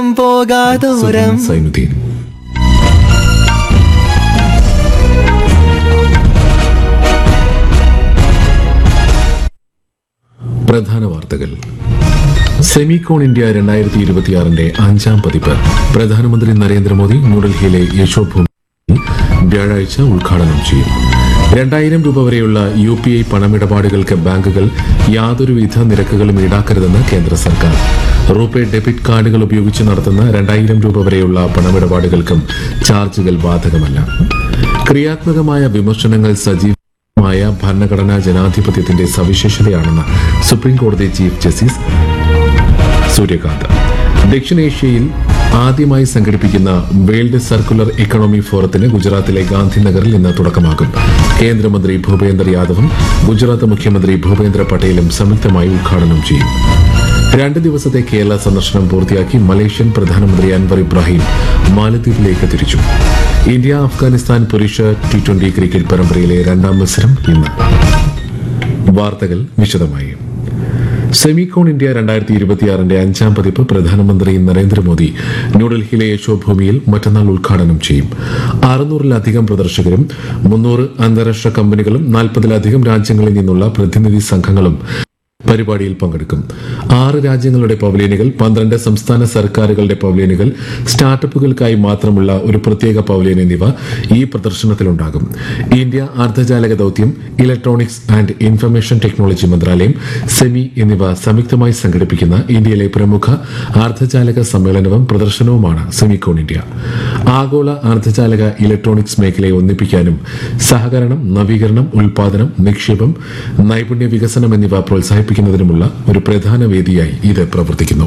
പോകാതോരം സൈനുദ്ദീൻ പ്രധാന വാർത്തകൾ Semicon India രണ്ടായിരത്തി ഇരുപത്തിയാറിന്റെ അഞ്ചാം പതിപ്പ് പ്രധാനമന്ത്രി നരേന്ദ്രമോദി ന്യൂഡൽഹിയിലെ യശോഭൂമി വ്യാഴാഴ്ച ഉദ്ഘാടനം ചെയ്യും രണ്ടായിരം രൂപ വരെയുള്ള യു പി ഐ പണമിടപാടുകൾക്ക് ബാങ്കുകൾ യാതൊരുവിധ നിരക്കുകളും ഈടാക്കരുതെന്ന് കേന്ദ്ര സർക്കാർ റൂപേ ഡെബിറ്റ് കാർഡുകൾ ഉപയോഗിച്ച് നടത്തുന്ന രണ്ടായിരം രൂപ വരെയുള്ള പണമിടപാടുകൾക്കും ചാർജുകൾ ബാധകമല്ല ക്രിയാത്മകമായ വിമർശനങ്ങൾ സജീവമായ ഭരണഘടനാ ജനാധിപത്യത്തിന്റെ സവിശേഷതയാണെന്ന് സുപ്രീം കോടതി ചീഫ് ജസ്റ്റിസ് സൂര്യകാന്ത് ദക്ഷിണേഷ്യയിൽ ആദ്യമായി സംഘടിപ്പിക്കുന്ന വേൾഡ് സർക്കുലർ ഇക്കണോമി ഫോറത്തിന് ഗുജറാത്തിലെ ഗാന്ധിനഗറിൽ ഇന്ന് തുടക്കമാകും കേന്ദ്രമന്ത്രി ഭൂപേന്ദർ യാദവും ഗുജറാത്ത് മുഖ്യമന്ത്രി ഭൂപേന്ദ്ര പട്ടേലും സംയുക്തമായി ഉദ്ഘാടനം ചെയ്യും രണ്ട് ദിവസത്തെ കേരള സന്ദർശനം പൂർത്തിയാക്കി മലേഷ്യൻ പ്രധാനമന്ത്രി അൻവർ ഇബ്രാഹിം മാലദ്വീപിലേക്ക് തിരിച്ചു ഇന്ത്യ അഫ്ഗാനിസ്ഥാൻ പുരുഷ ടി ട്വന്റി ക്രിക്കറ്റ് പരമ്പരയിലെ രണ്ടാം മത്സരം ഇന്ന് വാർത്തകൾ വിശദമായി സെമികോൺ ഇന്ത്യ രണ്ടായിരത്തി ഇരുപത്തിയാറിന്റെ അഞ്ചാം പതിപ്പ് പ്രധാനമന്ത്രി നരേന്ദ്രമോദി ന്യൂഡൽഹിയിലെ യശോഭൂമിയിൽ മറ്റന്നാൾ ഉദ്ഘാടനം ചെയ്യും അറുന്നൂറിലധികം പ്രദർശകരും മുന്നൂറ് അന്താരാഷ്ട്ര കമ്പനികളും നാൽപ്പതിലധികം രാജ്യങ്ങളിൽ നിന്നുള്ള പ്രതിനിധി സംഘങ്ങളും പരിപാടിയിൽ പങ്കെടുക്കും ആറ് രാജ്യങ്ങളുടെ പവലിയനുകൾ പന്ത്രണ്ട് സംസ്ഥാന സർക്കാരുകളുടെ പവലിയനുകൾ സ്റ്റാർട്ടപ്പുകൾക്കായി മാത്രമുള്ള ഒരു പ്രത്യേക പവലിയൻ എന്നിവ ഈ പ്രദർശനത്തിലുണ്ടാകും ഇന്ത്യ അർദ്ധചാലക ദൌത്യം ഇലക്ട്രോണിക്സ് ആൻഡ് ഇൻഫർമേഷൻ ടെക്നോളജി മന്ത്രാലയം സെമി എന്നിവ സംയുക്തമായി സംഘടിപ്പിക്കുന്ന ഇന്ത്യയിലെ പ്രമുഖ അർദ്ധചാലക സമ്മേളനവും പ്രദർശനവുമാണ് സെമിക്കോൺ ഇന്ത്യ ആഗോള അർദ്ധചാലക ഇലക്ട്രോണിക്സ് മേഖലയെ ഒന്നിപ്പിക്കാനും സഹകരണം നവീകരണം ഉൽപാദനം നിക്ഷേപം നൈപുണ്യ വികസനം എന്നിവ പ്രോത്സാഹിപ്പിക്കുന്നതിനുമുള്ള ഒരു പ്രധാന വേദിയായി ഇത് പ്രവർത്തിക്കുന്നു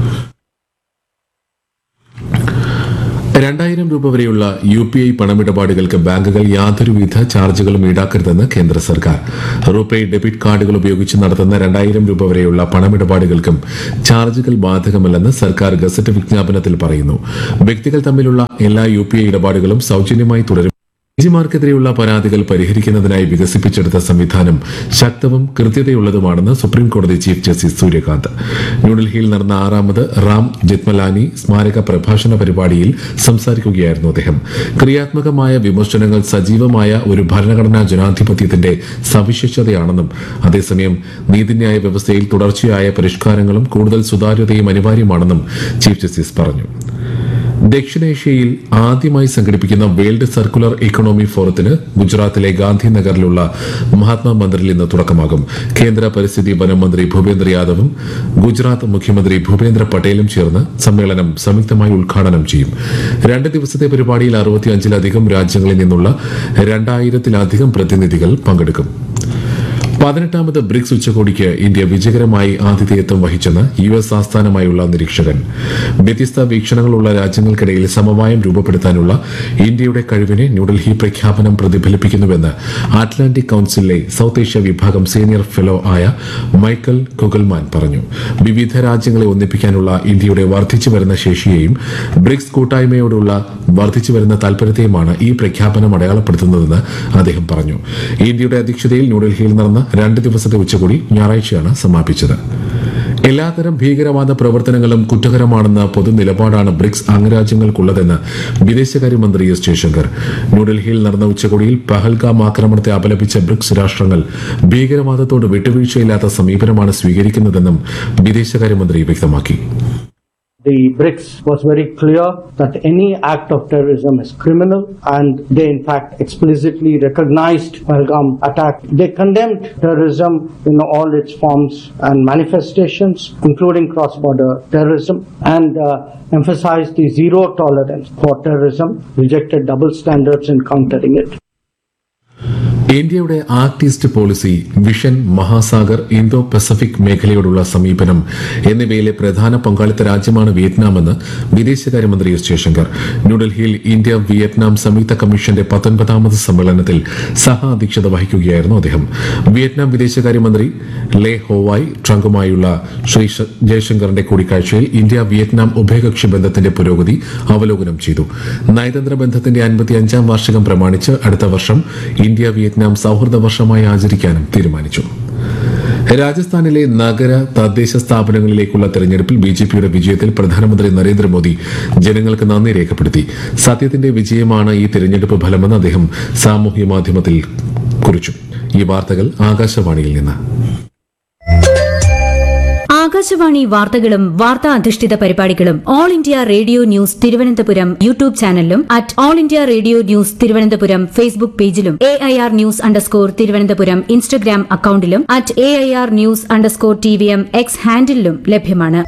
രണ്ടായിരം രൂപ വരെയുള്ള യു പി ഐ പണമിടപാടുകൾക്ക് ബാങ്കുകൾ യാതൊരുവിധ ചാർജുകളും ഈടാക്കരുതെന്ന് കേന്ദ്ര സർക്കാർ റൂപേ ഡെബിറ്റ് കാർഡുകൾ ഉപയോഗിച്ച് നടത്തുന്ന രണ്ടായിരം രൂപ വരെയുള്ള പണമിടപാടുകൾക്കും ചാർജുകൾ ബാധകമല്ലെന്ന് സർക്കാർ ഗസറ്റ് വിജ്ഞാപനത്തിൽ പറയുന്നു വ്യക്തികൾ തമ്മിലുള്ള എല്ലാ യു പി ഐ ഇടപാടുകളും സൗജന്യമായി തുടരും ഏജന്റുമാർക്കെതിരെയുള്ള പരാതികൾ പരിഹരിക്കുന്നതിനായി വികസിപ്പിച്ചെടുത്ത സംവിധാനം ശക്തവും കൃത്യതയുള്ളതുമാണെന്ന് സുപ്രീം കോടതി ചീഫ് ജസ്റ്റിസ് സൂര്യകാന്ത് ന്യൂഡൽഹിയിൽ നടന്ന ആറാമത് റാം ജെത്മലാനി സ്മാരക പ്രഭാഷണ പരിപാടിയിൽ സംസാരിക്കുകയായിരുന്നു അദ്ദേഹം ക്രിയാത്മകമായ വിമർശനങ്ങൾ സജീവമായ ഒരു ഭരണഘടനാ ജനാധിപത്യത്തിന്റെ സവിശേഷതയാണെന്നും അതേസമയം നീതിന്യായ വ്യവസ്ഥയിൽ തുടർച്ചയായ പരിഷ്കാരങ്ങളും കൂടുതൽ സുതാര്യതയും അനിവാര്യമാണെന്നും ചീഫ് ജസ്റ്റിസ് പറഞ്ഞു ദക്ഷിണേഷ്യയിൽ ആദ്യമായി സംഘടിപ്പിക്കുന്ന വേൾഡ് സർക്കുലർ ഇക്കണോമി ഫോറത്തിന് ഗുജറാത്തിലെ ഗാന്ധിനഗറിലുള്ള മഹാത്മാ മന്ദിറിൽ ഇന്ന് തുടക്കമാകും കേന്ദ്ര പരിസ്ഥിതി വനം മന്ത്രി ഭൂപേന്ദ്ര യാദവും ഗുജറാത്ത് മുഖ്യമന്ത്രി ഭൂപേന്ദ്ര പട്ടേലും ചേർന്ന് സമ്മേളനം സംയുക്തമായി ഉദ്ഘാടനം ചെയ്യും രണ്ട് ദിവസത്തെ പരിപാടിയിൽ അറുപത്തിയഞ്ചിലധികം രാജ്യങ്ങളിൽ നിന്നുള്ള രണ്ടായിരത്തിലധികം പ്രതിനിധികൾ പങ്കെടുക്കും പതിനെട്ടാമത് ബ്രിക്സ് ഉച്ചകോടിക്ക് ഇന്ത്യ വിജയകരമായി ആതിഥേയത്വം വഹിച്ചെന്ന് യു എസ് ആസ്ഥാനമായുള്ള നിരീക്ഷകൻ വ്യത്യസ്ത വീക്ഷണങ്ങളുള്ള രാജ്യങ്ങൾക്കിടയിൽ സമവായം രൂപപ്പെടുത്താനുള്ള ഇന്ത്യയുടെ കഴിവിനെ ന്യൂഡൽഹി പ്രഖ്യാപനം പ്രതിഫലിപ്പിക്കുന്നുവെന്ന് അറ്റ്ലാന്റിക് കൌൺസിലിലെ സൌത്ത് ഏഷ്യ വിഭാഗം സീനിയർ ഫെലോ ആയ മൈക്കൽ കുഗൽമാൻ പറഞ്ഞു വിവിധ രാജ്യങ്ങളെ ഒന്നിപ്പിക്കാനുള്ള ഇന്ത്യയുടെ വർദ്ധിച്ചു വരുന്ന ശേഷിയെയും ബ്രിക്സ് കൂട്ടായ്മയോടുള്ള വർദ്ധിച്ചു വരുന്ന താൽപര്യത്തെയുമാണ് ഈ പ്രഖ്യാപനം അടയാളപ്പെടുത്തുന്നതെന്ന് അദ്ദേഹം പറഞ്ഞു ഇന്ത്യയുടെ അധ്യക്ഷതയിൽ ന്യൂഡൽഹിയിൽ നടന്ന രണ്ട് ദിവസത്തെ ഉച്ചകോടി ഞായറാഴ്ചയാണ് സമാപിച്ചത് എല്ലാത്തരം ഭീകരവാദ പ്രവർത്തനങ്ങളും കുറ്റകരമാണെന്ന പൊതു നിലപാടാണ് ബ്രിക്സ് അംഗരാജ്യങ്ങൾക്കുള്ളതെന്ന് വിദേശകാര്യമന്ത്രി എസ് ജയശങ്കർ ന്യൂഡൽഹിയിൽ നടന്ന ഉച്ചകോടിയിൽ പഹൽഗാം ആക്രമണത്തെ അപലപിച്ച ബ്രിക്സ് രാഷ്ട്രങ്ങൾ ഭീകരവാദത്തോട് വിട്ടുവീഴ്ചയില്ലാത്ത സമീപനമാണ് സ്വീകരിക്കുന്നതെന്നും വിദേശകാര്യമന്ത്രി വ്യക്തമാക്കി The BRICS was very clear that any act of terrorism is criminal and they in fact explicitly recognized Pahalgam attack. They condemned terrorism in all its forms and manifestations, including cross-border terrorism and uh, emphasized the zero tolerance for terrorism, rejected double standards in countering it. ഇന്ത്യയുടെ act east policy vision Mahasagar Indo Pacific മേഖലയോടുള്ള സമീപനം എന്നിവയിലെ പ്രധാന പങ്കാളിത്ത രാജ്യമാണ് വിയറ്റ്നാമെന്ന് വിദേശകാര്യമന്ത്രി S Jaishankar ന്യൂഡൽഹിയിൽ India Vietnam സംയുക്ത കമ്മീഷന്റെ പത്തൊൻപതാമത് സമ്മേളനത്തിൽ സഹ അധ്യക്ഷത വഹിക്കുകയായിരുന്നു അദ്ദേഹം വിയറ്റ്നാം വിദേശകാര്യമന്ത്രി ലേ ഹോവായ് ട്രംപുമായുള്ള ശ്രീ ശ- ജയശങ്കറിന്റെ കൂടിക്കാഴ്ചയിൽ ഇന്ത്യ വിയറ്റ്നാം ഉഭയകക്ഷി ബന്ധത്തിന്റെ പുരോഗതി അവലോകനം ചെയ്തു നയതന്ത്ര ബന്ധത്തിന്റെ അൻപത്തിയഞ്ചാം വാർഷികം പ്രമാണിച്ച് അടുത്ത വർഷം ഇന്ത്യ വിയറ്റ്നാം സൌഹൃദ വർഷമായി ആചരിക്കാനും തീരുമാനിച്ചു രാജസ്ഥാനിലെ നഗര തദ്ദേശ സ്ഥാപനങ്ങളിലേക്കുള്ള തെരഞ്ഞെടുപ്പിൽ ബി ജെ പിയുടെ വിജയത്തിൽ പ്രധാനമന്ത്രി നരേന്ദ്രമോദി ജനങ്ങൾക്ക് നന്ദി രേഖപ്പെടുത്തി സത്യത്തിന്റെ വിജയമാണ് ഈ തെരഞ്ഞെടുപ്പ് ഫലമെന്ന് അദ്ദേഹം സാമൂഹ്യ മാധ്യമത്തിൽ കുറിച്ചു ഈ വാർത്തകൾ ആകാശവാണിയിൽ നിന്ന് ആകാശവാണി വാർത്തകളും വാർത്താ അധിഷ്ഠിത പരിപാടികളും all India radio news Thiruvananthapuram YouTube ചാനലിലും at all India radio news Thiruvananthapuram Facebook പേജിലും A I R news underscore Thiruvananthapuram Instagram അക്കൌണ്ടിലും at A I R news underscore T V M X ഹാൻഡിലും ലഭ്യമാണ്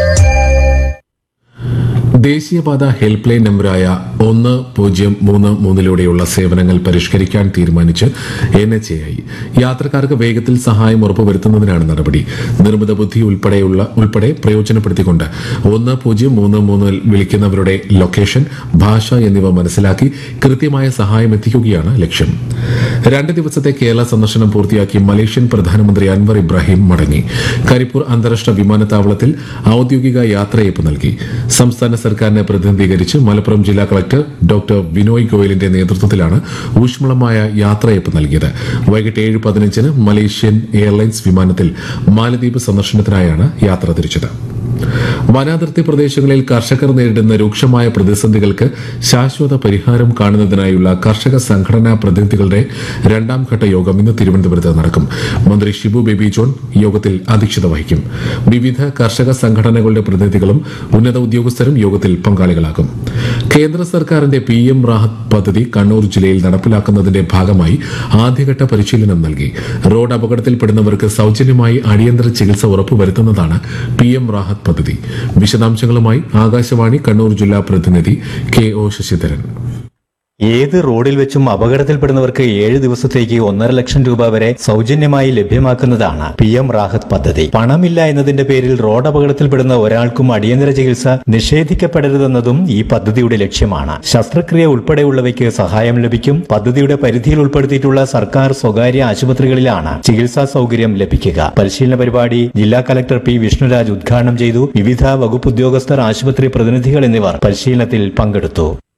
ദേശീയപാത ഹെൽപ്പ് ലൈൻ നമ്പറായ ഒന്ന് പൂജ്യം മൂന്ന് മൂന്നിലൂടെയുള്ള സേവനങ്ങൾ പരിഷ്കരിക്കാൻ തീരുമാനിച്ച് എൻ എച്ച് എ ഐ യാത്രക്കാർക്ക് വേഗത്തിൽ സഹായം ഉറപ്പുവരുത്തുന്നതിനാണ് നടപടി നിർമ്മിത ബുദ്ധി ഉൾപ്പെടെയുള്ള ഉൾപ്പെടെ പ്രയോജനപ്പെടുത്തിക്കൊണ്ട് ഒന്ന് പൂജ്യം മൂന്ന് മൂന്നിൽ വിളിക്കുന്നവരുടെ ലൊക്കേഷൻ ഭാഷ എന്നിവ മനസ്സിലാക്കി കൃത്യമായ സഹായം എത്തിക്കുകയാണ് ലക്ഷ്യം രണ്ട് ദിവസത്തെ കേരള സന്ദർശനം പൂർത്തിയാക്കി മലേഷ്യൻ പ്രധാനമന്ത്രി അൻവർ ഇബ്രാഹിം മടങ്ങി കരിപ്പൂർ അന്താരാഷ്ട്ര വിമാനത്താവളത്തിൽ ഔദ്യോഗിക യാത്രയയപ്പ് നൽകി സംസ്ഥാന സർക്കാരിനെ പ്രതിനിധീകരിച്ച് മലപ്പുറം ജില്ലാ കളക്ടർ ഡോക്ടർ വിനോയ് ഗോയലിന്റെ നേതൃത്വത്തിലാണ് ഊഷ്മളമായ യാത്രയയപ്പ് നൽകിയത് വൈകിട്ട് ഏഴ് പതിനഞ്ചിന് മലേഷ്യൻ എയർലൈൻസ് വിമാനത്തിൽ മാലദ്വീപ് സന്ദർശനത്തിനായാണ് യാത്ര തിരിച്ചത് വനാതിർത്തി പ്രദേശങ്ങളിൽ കർഷകർ നേരിടുന്ന രൂക്ഷമായ പ്രതിസന്ധികൾക്ക് ശാശ്വത പരിഹാരം കാണുന്നതിനായുള്ള കർഷക സംഘടനാ പ്രതിനിധികളുടെ രണ്ടാം ഘട്ട യോഗം ഇന്ന് തിരുവനന്തപുരത്ത് നടക്കും മന്ത്രി ഷിബു ബേബി ജോൺ യോഗത്തിൽ അധ്യക്ഷത വഹിക്കും വിവിധ കർഷക സംഘടനകളുടെ പ്രതിനിധികളും ഉന്നത ഉദ്യോഗസ്ഥരും യോഗത്തിൽ പങ്കാളികളാകും കേന്ദ്ര സർക്കാരിന്റെ പി എം റാഹത്ത് പദ്ധതി കണ്ണൂർ ജില്ലയിൽ നടപ്പിലാക്കുന്നതിന്റെ ഭാഗമായി ആദ്യഘട്ട പരിശീലനം നൽകി റോഡ് അപകടത്തിൽപ്പെടുന്നവർക്ക് സൌജന്യമായി അടിയന്തര ചികിത്സ ഉറപ്പുവരുത്തുന്നതാണ് പി എം റാഹത്ത് പദ്ധതി വിശദാംശങ്ങളുമായി ആകാശവാണി കണ്ണൂർ ജില്ലാ പ്രതിനിധി കെ ഒ ശശിധരൻ ഏത് റോഡിൽ വെച്ചും അപകടത്തിൽപ്പെടുന്നവർക്ക് ഏഴ് ദിവസത്തേക്ക് ഒന്നര ലക്ഷം രൂപ വരെ സൗജന്യമായി ലഭ്യമാക്കുന്നതാണ് പി എം റാഹത്ത് പദ്ധതി പണമില്ല എന്നതിന്റെ പേരിൽ റോഡ് അപകടത്തിൽപ്പെടുന്ന ഒരാൾക്കും അടിയന്തര ചികിത്സ നിഷേധിക്കപ്പെടരുതെന്നതും ഈ പദ്ധതിയുടെ ലക്ഷ്യമാണ് ശസ്ത്രക്രിയ ഉൾപ്പെടെയുള്ളവയ്ക്ക് സഹായം ലഭിക്കും പദ്ധതിയുടെ പരിധിയിൽ ഉൾപ്പെടുത്തിയിട്ടുള്ള സർക്കാർ സ്വകാര്യ ആശുപത്രികളിലാണ് ചികിത്സാ സൗകര്യം ലഭിക്കുക പരിശീലന പരിപാടി ജില്ലാ കലക്ടർ പി വിഷ്ണുരാജ് ഉദ്ഘാടനം ചെയ്തു വിവിധ വകുപ്പ് ഉദ്യോഗസ്ഥർ ആശുപത്രി പ്രതിനിധികൾ എന്നിവർ പരിശീലനത്തിൽ പങ്കെടുത്തു